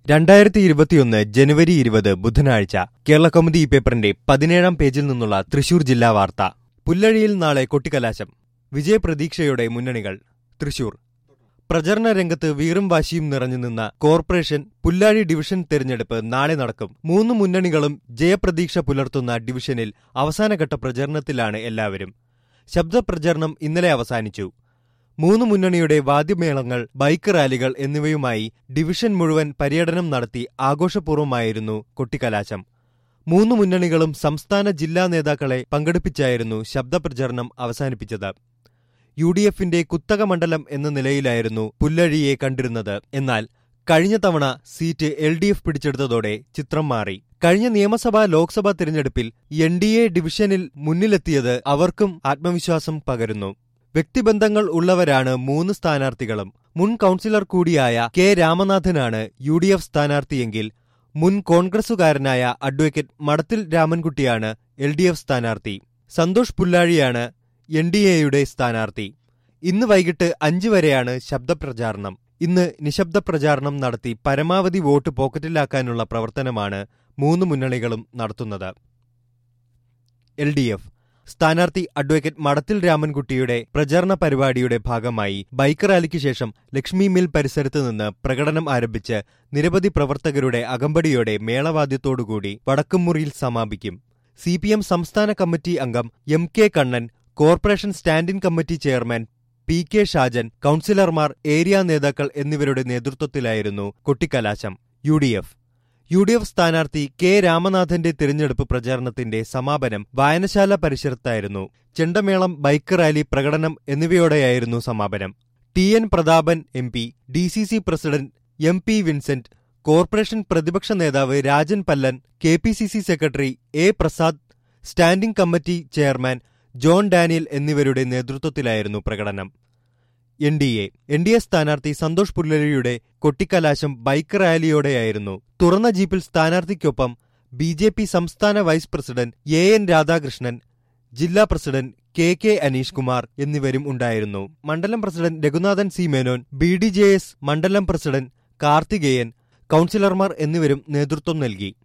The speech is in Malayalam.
രണ്ടായിരത്തി ഇരുപത്തിയൊന്ന് ജനുവരി ഇരുപത് ബുധനാഴ്ച കേരള കൗമുദി ഈ പേപ്പറിന്റെ പതിനേഴാം പേജിൽ നിന്നുള്ള തൃശൂർ ജില്ലാ വാർത്ത പുല്ലഴിയിൽ നാളെ കൊട്ടിക്കലാശം വിജയപ്രതീക്ഷയോടെ മുന്നണികൾ തൃശൂർ പ്രചരണ രംഗത്ത് വീറും വാശിയും നിറഞ്ഞു നിന്ന കോർപ്പറേഷൻ പുല്ലാഴി ഡിവിഷൻ തെരഞ്ഞെടുപ്പ് നാളെ നടക്കും മൂന്ന് മുന്നണികളും ജയപ്രതീക്ഷ പുലർത്തുന്ന ഡിവിഷനിൽ അവസാനഘട്ട പ്രചരണത്തിലാണ് എല്ലാവരും ശബ്ദപ്രചരണം ഇന്നലെ അവസാനിച്ചു മൂന്ന് മുന്നണിയുടെ വാദ്യമേളങ്ങൾ ബൈക്ക് റാലികൾ എന്നിവയുമായി ഡിവിഷൻ മുഴുവൻ പര്യടനം നടത്തി ആഘോഷപൂർവ്വമായിരുന്നു കൊട്ടിക്കലാശം മൂന്ന് മുന്നണികളും സംസ്ഥാന ജില്ലാ നേതാക്കളെ പങ്കെടുപ്പിച്ചായിരുന്നു ശബ്ദപ്രചരണം അവസാനിപ്പിച്ചത് യു ഡി എഫിന്റെ കുത്തക മണ്ഡലം എന്ന നിലയിലായിരുന്നു പുല്ലഴിയെ കണ്ടിരുന്നത് എന്നാൽ കഴിഞ്ഞ തവണ സീറ്റ് എൽ ഡി എഫ് പിടിച്ചെടുത്തതോടെ ചിത്രം മാറി കഴിഞ്ഞ നിയമസഭാ ലോക്സഭാ തിരഞ്ഞെടുപ്പിൽ എൻ ഡി എ ഡിവിഷനിൽ മുന്നിലെത്തിയത് അവർക്കും ആത്മവിശ്വാസം പകരുന്നു വ്യക്തിബന്ധങ്ങൾ ഉള്ളവരാണ് മൂന്ന് സ്ഥാനാർത്ഥികളും മുൻ കൌൺസിലർ കൂടിയായ കെ രാമനാഥനാണ് യു ഡി എഫ് സ്ഥാനാർത്ഥിയെങ്കിൽ മുൻ കോൺഗ്രസുകാരനായ അഡ്വക്കേറ്റ് മടത്തിൽ രാമൻകുട്ടിയാണ് എൽ ഡി എഫ് സ്ഥാനാർത്ഥി സന്തോഷ് പുല്ലാഴിയാണ് എൻ ഡി എയുടെ സ്ഥാനാർത്ഥി ഇന്ന് വൈകിട്ട് അഞ്ച് വരെയാണ് ശബ്ദപ്രചാരണം ഇന്ന് നിശബ്ദ പ്രചാരണം നടത്തി പരമാവധി വോട്ട് പോക്കറ്റിലാക്കാനുള്ള പ്രവർത്തനമാണ് മൂന്ന് മുന്നണികളും നടത്തുന്നത് എൽ ഡി എഫ് സ്ഥാനാർത്ഥി അഡ്വക്കേറ്റ് മടത്തിൽ രാമൻകുട്ടിയുടെ പ്രചാരണ പരിപാടിയുടെ ഭാഗമായി ബൈക്ക് റാലിക്ക് ശേഷം ലക്ഷ്മി മിൽ പരിസരത്ത് നിന്ന് പ്രകടനം ആരംഭിച്ച് നിരവധി പ്രവർത്തകരുടെ അകമ്പടിയോടെ മേളവാദ്യത്തോടുകൂടി വടക്കുംമുറിയിൽ സമാപിക്കും സി പി എം സംസ്ഥാന കമ്മിറ്റി അംഗം M K Kannan corporation standing committee chairman P K Shajan കൌൺസിലർമാർ ഏരിയ നേതാക്കൾ എന്നിവരുടെ നേതൃത്വത്തിലായിരുന്നു കൊട്ടിക്കലാശം U D F U D F സ്ഥാനാർത്ഥി കെ രാമനാഥന്റെ തിരഞ്ഞെടുപ്പ് പ്രചാരണത്തിന്റെ സമാപനം വായനശാല പരിസരത്തായിരുന്നു ചെണ്ടമേളം ബൈക്ക് റാലി പ്രകടനം എന്നിവയോടെയായിരുന്നു സമാപനം T N Prathapan M P D C C president M P Vincent corporation പ്രതിപക്ഷ നേതാവ് Rajan Pallan K P C C secretary A Prasad standing committee chairman John Daniel എന്നിവരുടെ നേതൃത്വത്തിലായിരുന്നു പ്രകടനം N D A N D A സ്ഥാനാർത്ഥി സന്തോഷ് പുല്ലരിയുടെ കൊട്ടിക്കലാശം ബൈക്ക് റാലിയോടെയായിരുന്നു തുറന്ന ജീപ്പിൽ സ്ഥാനാർത്ഥിക്കൊപ്പം ബി ജെ പി സംസ്ഥാന vice president A N Radhakrishnan ജില്ലാ president K K Aneesh Kumar എന്നിവരും ഉണ്ടായിരുന്നു മണ്ഡലം president Raghunathan C Menon B D J S മണ്ഡലം പ്രസിഡന്റ് കാർത്തികേയൻ കൌൺസിലർമാർ എന്നിവരും നേതൃത്വം നൽകി